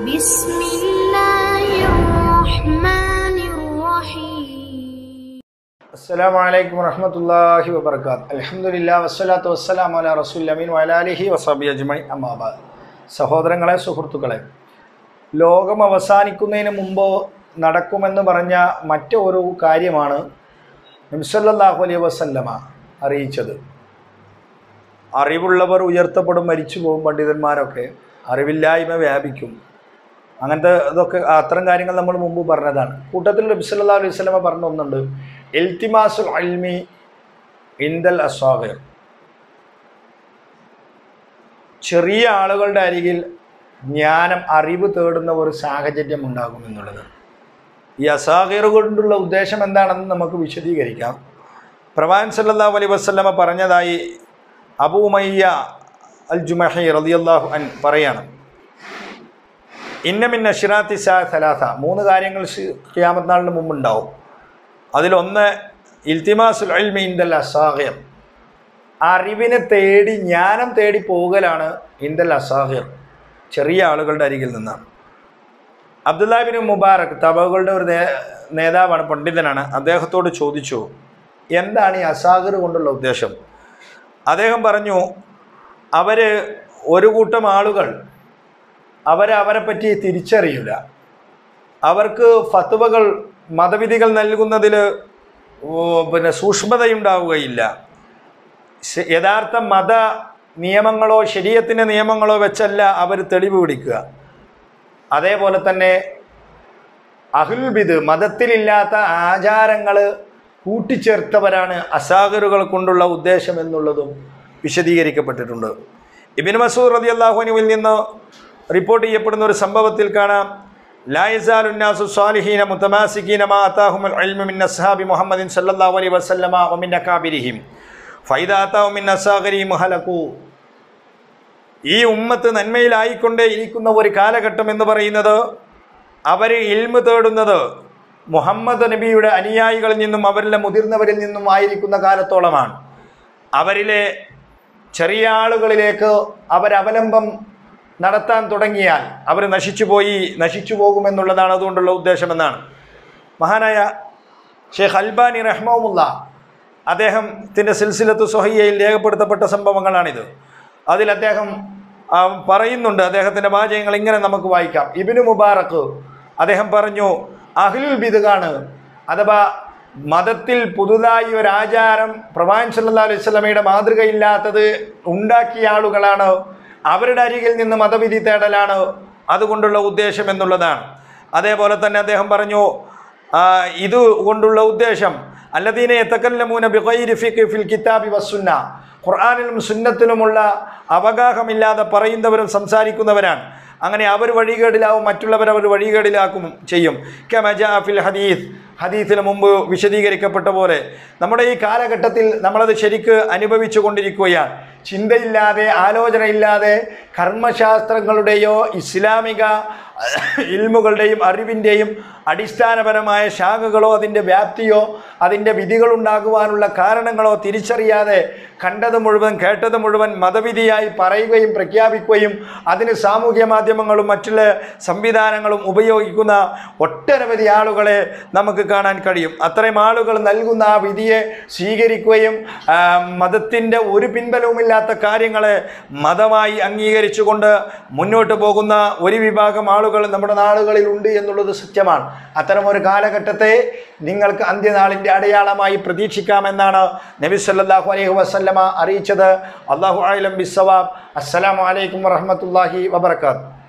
بسم الله الرحمن الرحيم അസ്സലാമു അലൈക്കും വറഹ്മത്തുള്ളാഹി വബർക്കാത്ത് അൽഹംദുലില്ലാ വസ്സലാത്തു വസ്സലാമു അലാ റസൂൽ അമീൻ വലാലിഹി വസബി അജ്മൈ അമ്മാബാദ് സഹോദരങ്ങളെ സുഹൃത്തുക്കളെ ലോകം അവസാനിക്കുന്നതിന് മുമ്പ് നടക്കുമെന്ന് പറഞ്ഞ മറ്റൊരു കാര്യമാണ് നബ്സല്ലാഹു അലൈഹി വസല്ലമ അറിയിച്ചത് അറിവുള്ളവർ ഉയർത്തപ്പെടും മരിച്ചു പോകും പണ്ഡിതന്മാരൊക്കെ അറിവില്ലായ്മ വ്യാപിക്കും അങ്ങനത്തെ ഇതൊക്കെ അത്തരം കാര്യങ്ങൾ നമ്മൾ മുമ്പ് പറഞ്ഞതാണ് കൂട്ടത്തിൽ നബി സല്ലല്ലാഹു അലൈഹി വസല്ലമ പറഞ്ഞ ഒന്നുണ്ട് ഇൽത്തിമാസുൽ അൽമി ഇന്ദൽ അസ്വാഗർ ചെറിയ ആളുകളുടെ അരികിൽ ജ്ഞാനം അറിവ് തേടുന്ന ഒരു സാഹചര്യം ഉണ്ടാകും എന്നുള്ളത് ഈ അസാഗർ കൊണ്ടുള്ള ഉദ്ദേശം എന്താണെന്ന് നമുക്ക് വിശദീകരിക്കാം പ്രവാൻ സല്ലല്ലാഹു അലൈഹി വസല്ലമ പറഞ്ഞതായി അബൂമയ്യ അൽ ജുമഹി റളിയല്ലാഹു അൻ പറയാണ് ഇന്നമിൻ അഷിറാത്തി സാ സലാസ മൂന്ന് കാര്യങ്ങൾ ഖിയാമത്ത് നാളിന് മുമ്പുണ്ടാവും അതിലൊന്ന് ഇൽത്തിമാസുൽ ഇൽമി ഇന്ദൽ അസാഹിർ അറിവിനെ തേടി ജ്ഞാനം തേടി പോകലാണ് ഇന്ദൽ അസാഹിർ ചെറിയ ആളുകളുടെ അരികിൽ നിന്നാണ് അബ്ദുല്ലാബിൻ മുബാറക് തബകളുടെ ഒരു നേ നേതാവാണ് പണ്ഡിതനാണ് അദ്ദേഹത്തോട് ചോദിച്ചു എന്താണ് ഈ അസാഹിർ കൊണ്ടുള്ള ഉദ്ദേശം അദ്ദേഹം പറഞ്ഞു അവർ ഒരു കൂട്ടം ആളുകൾ അവരെ അവരെ പറ്റി തിരിച്ചറിയില്ല അവർക്ക് ഫത്വകൾ മതവിധികൾ നൽകുന്നതിൽ പിന്നെ സൂക്ഷ്മതയുണ്ടാവുകയില്ല ശ- യഥാർത്ഥ മത നിയമങ്ങളോ ശരീരത്തിൻ്റെ നിയമങ്ങളോ വെച്ചല്ല അവർ തെളിവ് പിടിക്കുക അതേപോലെ തന്നെ അഹുൽബിദ് മതത്തിലില്ലാത്ത ആചാരങ്ങൾ കൂട്ടിച്ചേർത്തവരാണ് അസാഗറുകൾ കൊണ്ടുള്ള ഉദ്ദേശം എന്നുള്ളതും വിശദീകരിക്കപ്പെട്ടിട്ടുണ്ട് ഇബിൻ മസൂദ് റതി അള്ളാഹുനുവിൽ നിന്ന് റിപ്പോർട്ട് ചെയ്യപ്പെടുന്ന ഒരു സംഭവത്തിൽ കാണാം ലായസാലുന്നാസു സ്വാലിഹീന മുത്തമാസിക്കീന മാ അത്താഹുൽ ഇൽമു മിൻ അസ്ഹാബി മുഹമ്മദിൻ സല്ലല്ലാഹു അലൈഹി വസല്ലമ വമിൻ അകാബിരിഹിം ഫൈദ അത്താഹു മിൻ അസ്സാഗരിഹിം ഹലകു ഈ ഉമ്മത്ത് നന്മയിലായിക്കൊണ്ടേ ഇരിക്കുന്ന ഒരു കാലഘട്ടം എന്ന് പറയുന്നത് അവർ ഇൽമ് തേടുന്നത് മുഹമ്മദ് നബിയുടെ അനുയായികളിൽ നിന്നും അവരിലെ മുതിർന്നവരിൽ നിന്നും ആയിരിക്കുന്ന കാലത്തോളമാണ് അവരിലെ ചെറിയ ആളുകളിലേക്ക് അവരവലംബം നടത്താൻ തുടങ്ങിയാൽ അവർ നശിച്ചു പോയി നശിച്ചു പോകുമെന്നുള്ളതാണ് അതുകൊണ്ടുള്ള ഉദ്ദേശമെന്നാണ് മഹാനായ ഷെയ്ഖ് അൽബാനി റഹ്മുല്ല അദ്ദേഹത്തിൻ്റെ സിൽസിലത്ത് സൊഹയ്യയിൽ രേഖപ്പെടുത്തപ്പെട്ട സംഭവങ്ങളാണിത് അതിൽ അദ്ദേഹം ആ, പറയുന്നുണ്ട് അദ്ദേഹത്തിൻ്റെ വാചകങ്ങൾ ഇങ്ങനെ നമുക്ക് വായിക്കാം ഇബിനു മുബാറക്ക് അദ്ദേഹം പറഞ്ഞു അഹ്ലുൽ ബിദുകാണ് അഥവാ മതത്തിൽ പുതുതായി ഒരു ആചാരം പ്രവാൻ സല്ലല്ലാഹു അലൈഹി വസല്ലമയുടെ മാതൃകയില്ലാത്തത് ഉണ്ടാക്കിയ ആളുകളാണ് അവരുടെ അരികിൽ നിന്ന് മതവിധി തേടലാണ് അതുകൊണ്ടുള്ള ഉദ്ദേശം എന്നുള്ളതാണ് അതേപോലെ തന്നെ അദ്ദേഹം പറഞ്ഞു ആ, ഇത് കൊണ്ടുള്ള ഉദ്ദേശം അല്ലദീനെ എത്തക്കല്ലമൂന ബിഗൈരി ഫിഖ് ഫിൽ കിതാബി വസ്സുന്ന ഖുർആാനിലും സുന്നത്തിലുമുള്ള അവഗാഹമില്ലാതെ പറയുന്നവരും സംസാരിക്കുന്നവരാണ് അങ്ങനെ അവർ വഴികേടിലാവും മറ്റുള്ളവർ അവർ വഴികേടിലാക്കും ചെയ്യും കമജ ഫിൽ ഹദീസ് ഹദീസിന് മുമ്പ് വിശദീകരിക്കപ്പെട്ട പോലെ നമ്മുടെ ഈ കാലഘട്ടത്തിൽ നമ്മളത് ശരിക്ക് അനുഭവിച്ചു കൊണ്ടിരിക്കുകയാണ് ചിന്തയില്ലാതെ ആലോചനയില്ലാതെ കർമ്മശാസ്ത്രങ്ങളുടെയോ ഇസ്ലാമിക ഇൽമുകളുടെയും അറിവിൻ്റെയും അടിസ്ഥാനപരമായ ശാഖകളോ അതിൻ്റെ വ്യാപ്തിയോ അതിൻ്റെ വിധികളുണ്ടാകുവാനുള്ള കാരണങ്ങളോ തിരിച്ചറിയാതെ കണ്ടത് മുഴുവൻ കേട്ടത് മുഴുവൻ മതവിധിയായി പറയുകയും പ്രഖ്യാപിക്കുകയും അതിന് സാമൂഹ്യ മാധ്യമങ്ങളും മറ്റുള്ള സംവിധാനങ്ങളും ഉപയോഗിക്കുന്ന ഒട്ടനവധി ആളുകളെ നമുക്ക് കാണാൻ കഴിയും അത്രയും ആളുകൾ നൽകുന്ന ആ വിധിയെ സ്വീകരിക്കുകയും ആ, മതത്തിൻ്റെ ഒരു പിൻബലവുമില്ലാത്ത കാര്യങ്ങളെ മതമായി അംഗീകരിച്ചുകൊണ്ട് മുന്നോട്ട് പോകുന്ന ഒരു വിഭാഗം ആളുകൾ നമ്മുടെ നാടുകളിൽ ഉണ്ട് എന്നുള്ളത് സത്യമാണ് അത്തരം ഒരു കാലഘട്ടത്തെ നിങ്ങൾക്ക് അന്ത്യനാളിൻ്റെ അടയാളമായി പ്രതീക്ഷിക്കാമെന്നാണ് നബി സല്ലല്ലാഹു അലൈഹി വസല്ലമ അറിയിച്ചത് അള്ളാഹു ആലം ബിസ്സവാബ് അസ്സലാമു അലൈക്കും വറഹ്മത്തുള്ളാഹി വബർക്കാത്തു